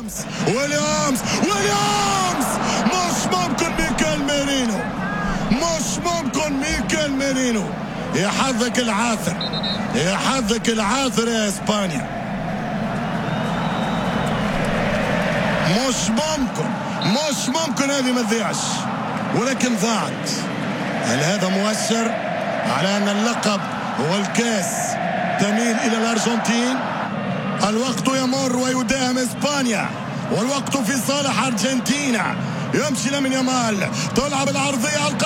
ويليامز ويليامز ويليامز مش ممكن ميكال ميرينو مش ممكن ميكال ميرينو يا حظك العاثر يا حظك العاثر يا اسبانيا مش ممكن مش ممكن هذه ما تضيعش ولكن ضاعت هل هذا مؤشر على ان اللقب والكاس تميل الى الارجنتين الوقت يمر ويداهم اسبانيا والوقت في صالح ارجنتينا يمشي لمن يمال تلعب العرضيه